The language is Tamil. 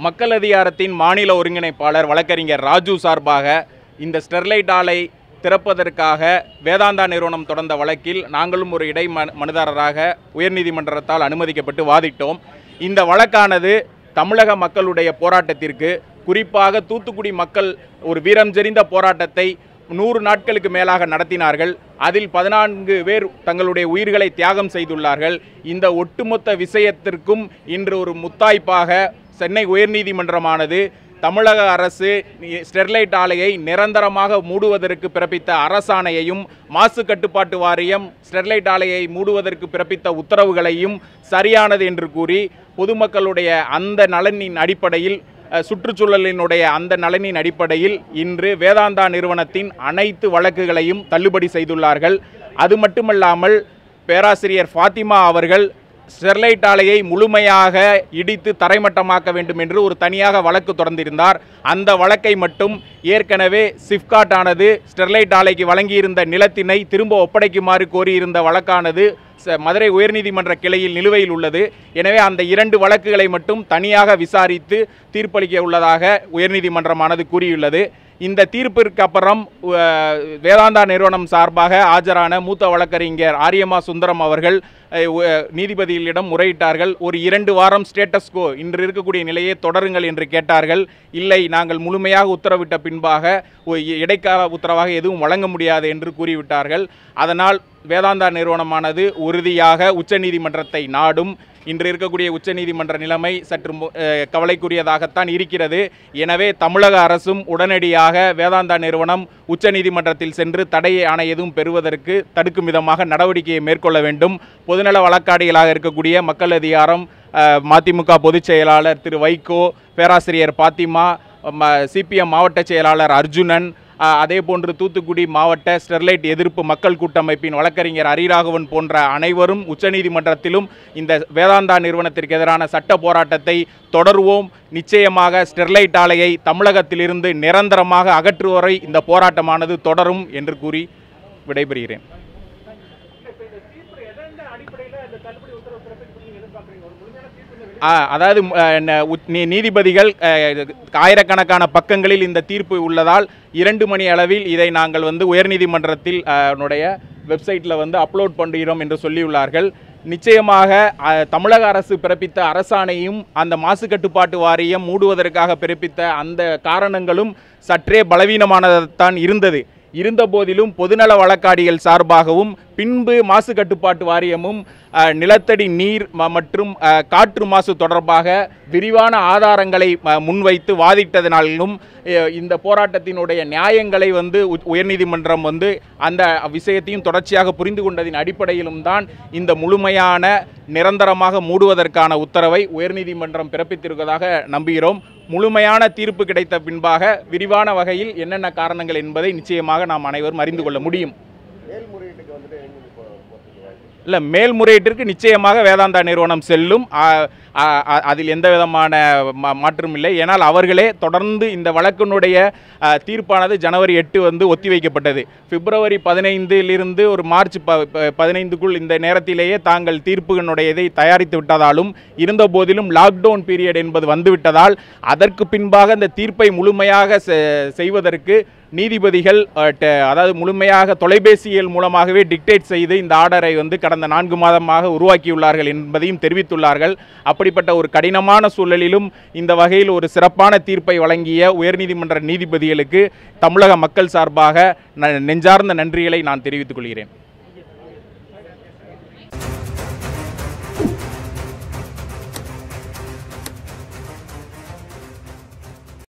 மக்கள் அதிகாரத்தின் மாநில ஒருங்கிணைப்பாளர் வழக்கறிஞர் ராஜு சார்பாக இந்த ஸ்டெர்லைட் ஆலை திறப்பதற்காக வேதாந்தா நிறுவனம் தொடர்ந்த வழக்கில் நாங்களும் ஒரு இடை மனு- மனுதாரராக உயர்நீதிமன்றத்தால் அனுமதிக்கப்பட்டு வாதிட்டோம் இந்த வழக்கானது தமிழக மக்களுடைய போராட்டத்திற்கு குறிப்பாக தூத்துக்குடி மக்கள் ஒரு வீரம் செறிந்த போராட்டத்தை நூறு நாட்களுக்கு மேலாக நடத்தினார்கள் அதில் பதினான்கு பேர் தங்களுடைய உயிர்களை தியாகம் செய்துள்ளார்கள் இந்த ஒட்டுமொத்த விஷயத்திற்கும் இன்று ஒரு முத்தாய்ப்பாக சென்னை உயர்நீதிமன்றமானது தமிழக அரசு ஸ்டெர்லைட் ஆலையை நிரந்தரமாக மூடுவதற்கு பிறப்பித்த அரசாணையையும் மாசு கட்டுப்பாட்டு வாரியம் ஸ்டெர்லைட் ஆலையை மூடுவதற்கு பிறப்பித்த உத்தரவுகளையும் சரியானது என்று கூறி பொதுமக்களுடைய அந்த நலனின் அடிப்படையில் அஹ், சுற்றுச்சூழலினுடைய அந்த நலனின் அடிப்படையில் இன்று வேதாந்தா நிறுவனத்தின் அனைத்து வழக்குகளையும் தள்ளுபடி செய்துள்ளார்கள் அது மட்டுமல்லாமல் பேராசிரியர் ஃபாத்திமா அவர்கள் ஸ்டெர்லைட் ஆலையை முழுமையாக இடித்து தரைமட்டமாக்க வேண்டும் என்று ஒரு தனியாக வழக்கு தொடர்ந்திருந்தார் அந்த வழக்கை மட்டும் ஏற்கனவே சிப்காட் ஆனது ஸ்டெர்லைட் ஆலைக்கு வழங்கியிருந்த நிலத்தினை திரும்ப ஒப்படைக்குமாறு கோரியிருந்த வழக்கானது ச- மதுரை உயர்நீதிமன்ற கிளையில் நிலுவையில் உள்ளது எனவே அந்த இரண்டு வழக்குகளை மட்டும் தனியாக விசாரித்து தீர்ப்பளிக்க உள்ளதாக உயர்நீதிமன்றமானது கூறியுள்ளது இந்த தீர்ப்பிற்கு அப்புறம் அஹ், வேதாந்தா நிறுவனம் சார்பாக ஆஜரான மூத்த வழக்கறிஞர் ஆரியமா சுந்தரம் அவர்கள் அஹ், உ- நீதிபதிகளிடம் முறையிட்டார்கள் ஒரு இரண்டு வாரம் ஸ்டேட்டஸ் கோ இன்று இருக்கக்கூடிய நிலையை தொடருங்கள் என்று கேட்டார்கள் இல்லை நாங்கள் முழுமையாக உத்தரவிட்ட பின்பாக ஒ- இடைக்கால உத்தரவாக எதுவும் வழங்க முடியாது என்று கூறிவிட்டார்கள் அதனால் வேதாந்தா நிறுவனமானது உறுதியாக உச்சநீதிமன்றத்தை நாடும் இன்று இருக்கக்கூடிய உச்சநீதிமன்ற நிலைமை சற்று மு- அஹ், கவலைக்குரியதாகத்தான் இருக்கிறது எனவே தமிழக அரசும் உடனடியாக வேதாந்தா நிறுவனம் உச்சநீதிமன்றத்தில் சென்று தடை ஆணை எதுவும் பெறுவதற்கு தடுக்கும் விதமாக நடவடிக்கையை மேற்கொள்ள வேண்டும் பொதுநல வழக்காடிகளாக இருக்கக்கூடிய மக்கள் அதிகாரம் அஹ், மதிமுக பொதுச் செயலாளர் திரு வைகோ பேராசிரியர் பாத்திமா சிபிஎம் மாவட்ட செயலாளர் அர்ஜுனன் அஹ், அதே போன்று தூத்துக்குடி மாவட்ட ஸ்டெர்லைட் எதிர்ப்பு மக்கள் கூட்டமைப்பின் வழக்கறிஞர் ஹரிராகவன் போன்ற அனைவரும் உச்சநீதிமன்றத்திலும் இந்த வேதாந்தா நிறுவனத்திற்கு எதிரான சட்ட போராட்டத்தை தொடருவோம் நிச்சயமாக ஸ்டெர்லைட் ஆலையை தமிழகத்திலிருந்து நிரந்தரமாக அகற்றுவரை வரை இந்த போராட்டமானது தொடரும் என்று கூறி விடைபெறுகிறேன் ஆ, அதாவது ம், அஹ், ந- உச்- நீ- நீதிபதிகள் அஹ், ஆயிரக்கணக்கான பக்கங்களில் இந்த தீர்ப்பு உள்ளதால் இரண்டு மணி அளவில் இதை நாங்கள் வந்து உயர்நீதிமன்றத்தில் அஹ், னுடைய வெப்சைட்டில் வந்து அப்லோட் பண்ணுகிறோம் என்று சொல்லியுள்ளார்கள் நிச்சயமாக அஹ், தமிழக அரசு பிறப்பித்த அரசாணையும் அந்த மாசு கட்டுப்பாட்டு வாரியம் மூடுவதற்காக பிறப்பித்த அந்த காரணங்களும் சற்றே பலவீனமானதான் இருந்தது இருந்தபோதிலும் பொதுநல வழக்காடிகள் சார்பாகவும் பின்பு மாசு கட்டுப்பாட்டு வாரியமும் அஹ், நிலத்தடி நீர் ம- மற்றும் அஹ், காற்று மாசு தொடர்பாக விரிவான ஆதாரங்களை ம- முன்வைத்து வாதிட்டதனாலும் அஹ், இந்த போராட்டத்தினுடைய நியாயங்களை வந்து உ- உயர்நீதிமன்றம் வந்து அந்த விஷயத்தையும் தொடர்ச்சியாக புரிந்து கொண்டதின் அடிப்படையிலும் தான் இந்த முழுமையான நிரந்தரமாக மூடுவதற்கான உத்தரவை உயர்நீதிமன்றம் பிறப்பித்திருப்பதாக நம்புகிறோம் முழுமையான தீர்ப்பு கிடைத்த பின்பாக விரிவான வகையில் என்னென்ன காரணங்கள் என்பதை நிச்சயமாக நாம் அனைவரும் அறிந்து கொள்ள முடியும் மேல்முறையீட்டுக்கு வந்துட்டு எங்க போ- போறதுக்கு வாய்ப்பு இல்லை மேல்முறையீட்டிற்கு நிச்சயமாக வேதாந்தா நிறுவனம் செல்லும் ஆ, ஆ, ஆ, அதில் எந்த விதமான மா- மாற்றும் இல்லை ஏனால் அவர்களே தொடர்ந்து இந்த வழக்கினுடைய ஆ, தீர்ப்பானது ஜனவரி எட்டு வந்து ஒத்திவைக்கப்பட்டது பிப்ரவரி பதினைந்திலிருந்து ஒரு மார்ச் ப ப- பதினைந்துக்குள் இந்த நேரத்திலேயே தாங்கள் தீர்ப்புகளுடைய இதை தயாரித்து விட்டதாலும் இருந்த போதிலும் லாக்டவுன் பீரியட் என்பது வந்துவிட்டதால் அதற்கு பின்பாக இந்த தீர்ப்பை முழுமையாக செ- செய்வதற்கு நீதிபதிகள் அஹ், ட- அதாவது முழுமையாக தொலைபேசிகள் மூலமாகவே டிக்டேட் செய்து இந்த ஆர்டரை வந்து கடந்த நான்கு மாதமாக உருவாக்கியுள்ளார்கள் என்பதையும் தெரிவித்துள்ளார்கள் அப்படிப்பட்ட ஒரு கடினமான சூழலிலும் இந்த வகையில் ஒரு சிறப்பான தீர்ப்பை வழங்கிய உயர்நீதிமன்ற நீதிபதிகளுக்கு தமிழக மக்கள் சார்பாக ந- நெஞ்சார்ந்த நன்றிகளை நான் தெரிவித்துக் கொள்கிறேன்